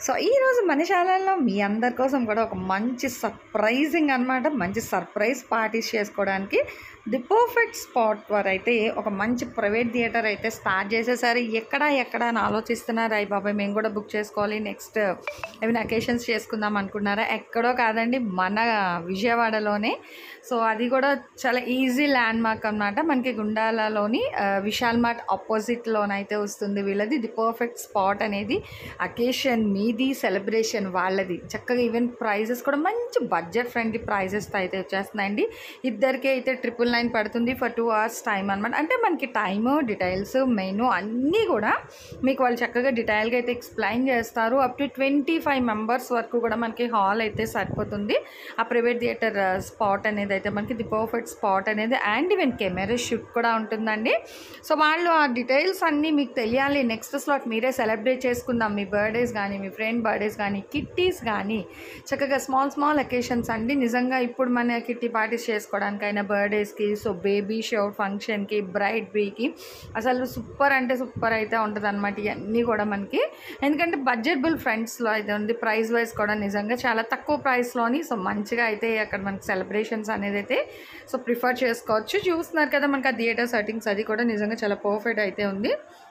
so ఈరోజు మన ఛానల్లో మీ అందరి కోసం కూడా ఒక మంచి సర్ప్రైజింగ్ అనమాట మంచి సర్ప్రైజ్ పార్టీస్ చేసుకోవడానికి ది పర్ఫెక్ట్ స్పాట్ వారు అయితే ఒక మంచి ప్రైవేట్ థియేటర్ అయితే స్టార్ట్ చేసేసారు ఎక్కడ ఎక్కడ అని ఆలోచిస్తున్నారు అయ్యి బాబాయ్ మేము కూడా బుక్ చేసుకోవాలి నెక్స్ట్ ఏమైనా అకేషన్స్ చేసుకుందాం అనుకున్నారా ఎక్కడో కాదండి మన విజయవాడలోనే సో అది కూడా చాలా ఈజీ ల్యాండ్ మార్క్ అనమాట మనకి గుండాలలోని ఆ, విశాల్ మార్ట్ ఆపోజిట్లోనైతే వస్తుంది వీళ్ళది ది పర్ఫెక్ట్ స్పాట్ అనేది అకేషన్ మీది సెలబ్రేషన్ వాళ్ళది చక్కగా ఈవెన్ ప్రైజెస్ కూడా మంచి బడ్జెట్ ఫ్రెండ్లీ ప్రైజెస్తో అయితే వచ్చేస్తున్నాయండి ఇద్దరికి అయితే ట్రిపుల్ నైన్ పడుతుంది ఫర్ టూ అవర్స్ టైం అనమాట అంటే మనకి టైము డీటెయిల్స్ మెనూ అన్నీ కూడా మీకు వాళ్ళు చక్కగా డీటెయిల్గా అయితే ఎక్స్ప్లెయిన్ చేస్తారు up to twenty five members వరకు కూడా మనకి హాల్ అయితే సరిపోతుంది ఆ ప్రైవేట్ థియేటర్ స్పాట్ అనేది అయితే మనకి ది పర్ఫెక్ట్ స్పాట్ అనేది అండ్ ఈవెన్ కెమెరా షూట్ కూడా ఉంటుందండి సో వాళ్ళు ఆ డీటెయిల్స్ అన్నీ మీకు తెలియాలి నెక్స్ట్ స్లాట్ మీరే సెలబ్రేట్ చేసుకుందాం మీ బర్త్డేస్ కానీ మీ ఫ్రెండ్ బర్త్డేస్ కానీ కిట్టీస్ కానీ చక్కగా స్మాల్ స్మాల్ అకేషన్స్ అండి నిజంగా ఇప్పుడు మన కిట్టి పార్టీస్ చేసుకోవడానికైనా బర్త్డేస్కి సో బేబీ షో ఫంక్షన్కి బ్రైడ్ బీకి అసలు సూపర్ అంటే సూపర్ అయితే ఉంటుంది అనమాట ఇవన్నీ కూడా మనకి ఎందుకంటే బడ్జెటబుల్ ఫ్రెండ్స్లో అయితే ఉంది ప్రైస్ వైజ్ కూడా నిజంగా చాలా తక్కువ ప్రైస్లోని సో మంచిగా అయితే అక్కడ మనకి సెలబ్రేషన్స్ అనేది అయితే సో ప్రిఫర్ చేసుకోవచ్చు చూస్తున్నారు కదా మనకి ఆ థియేటర్ సెట్టింగ్స్ అది కూడా నిజంగా చాలా పర్ఫెక్ట్ అయితే ఉంది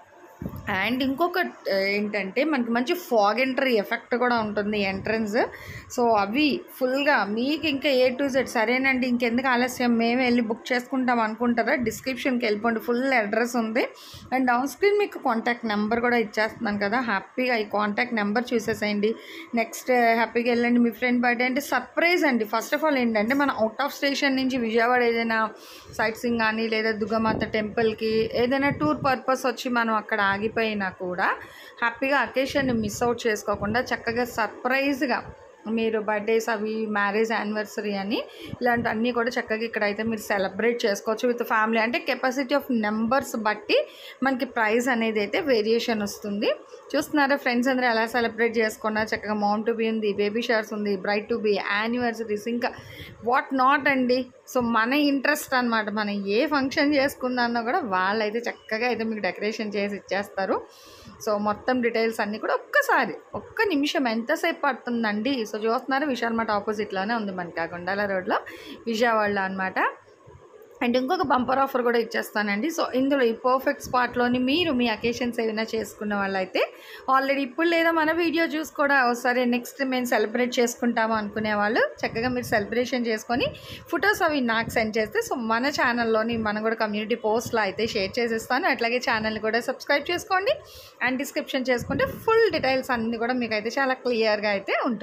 అండ్ ఇంకొక ఆ, ఏంటంటే మనకి మంచి ఫాగ్ ఎంట్రీ ఎఫెక్ట్ కూడా ఉంటుంది ఎంట్రన్స్ సో అవి ఫుల్గా మీకు ఇంకా ఏ టు జెడ్ సరేనండి ఇంకెందుకు ఆలస్యం మేము వెళ్ళి బుక్ చేసుకుంటాం అనుకుంటారా డిస్క్రిప్షన్కి వెళ్ళిపోండి ఫుల్ అడ్రస్ ఉంది అండ్ డౌన్ స్క్రీన్ మీకు కాంటాక్ట్ నెంబర్ కూడా ఇచ్చేస్తున్నాను కదా హ్యాపీగా ఈ కాంటాక్ట్ నెంబర్ చూసేసేయండి నెక్స్ట్ హ్యాపీగా వెళ్ళండి మీ ఫ్రెండ్ బర్త్డే అంటే సర్ప్రైజ్ అండి ఫస్ట్ ఆఫ్ ఆల్ ఏంటంటే మన అవుట్ ఆఫ్ స్టేషన్ నుంచి విజయవాడ ఏదైనా సైట్ సింగ్ కానీ లేదా దుర్గమాత టెంపుల్కి ఏదైనా టూర్ పర్పస్ వచ్చి మనం అక్కడ ఆగిపోయినా కూడా హ్యాపీగా అకేషన్ని మిస్ అవుట్ చేసుకోకుండా చక్కగా సర్ప్రైజ్గా మీరు బర్త్డేస్ అవి మ్యారేజ్ యానివర్సరీ అని ఇలాంటి అన్నీ కూడా చక్కగా ఇక్కడైతే మీరు సెలబ్రేట్ చేసుకోవచ్చు విత్ ఫ్యామిలీ అంటే కెపాసిటీ ఆఫ్ నెంబర్స్ బట్టి మనకి ప్రైస్ అనేది అయితే వేరియేషన్ వస్తుంది చూస్తున్నారా ఫ్రెండ్స్ అందరూ ఎలా సెలబ్రేట్ చేసుకున్నా చక్కగా మౌంట్ టు బి ఉంది బేబీ షవర్స్ ఉంది బ్రైట్ టు బి యానివర్సరీస్ ఇంకా వాట్ నాట్ అండి సో మన ఇంట్రెస్ట్ అనమాట మనం ఏ ఫంక్షన్ చేసుకుందామన్నా కూడా వాళ్ళైతే చక్కగా అయితే మీకు డెకరేషన్ చేసి ఇచ్చేస్తారు సో మొత్తం డీటెయిల్స్ అన్నీ కూడా ఒక్కసారి ఒక్క నిమిషం ఎంతసేపు పడుతుందండి సో చూస్తున్నారు విశాల్ మఠ ఆపోజిట్లోనే ఉంది మనకి ఆ గుండాల రోడ్లో విజయవాడలో అనమాట అండ్ ఇంకొక బంపర్ ఆఫర్ కూడా ఇచ్చేస్తానండి సో ఇందులో ఈ పర్ఫెక్ట్ స్పాట్లోని మీరు మీ అకేషన్స్ ఏమైనా చేసుకున్న వాళ్ళైతే ఆల్రెడీ ఇప్పుడు లేదా మన వీడియో చూసి కూడా సరే నెక్స్ట్ మేము సెలబ్రేట్ చేసుకుంటాము అనుకునే వాళ్ళు చక్కగా మీరు సెలబ్రేషన్ చేసుకొని ఫొటోస్ అవి నాకు సెండ్ చేస్తే సో మన ఛానల్లోని మనం కూడా కమ్యూనిటీ పోస్ట్లో అయితే షేర్ చేసేస్తాను అట్లాగే ఛానల్ని కూడా సబ్స్క్రైబ్ చేసుకోండి అండ్ డిస్క్రిప్షన్ చేసుకుంటే ఫుల్ డీటెయిల్స్ అన్నీ కూడా మీకు అయితే చాలా క్లియర్గా అయితే ఉంటుంది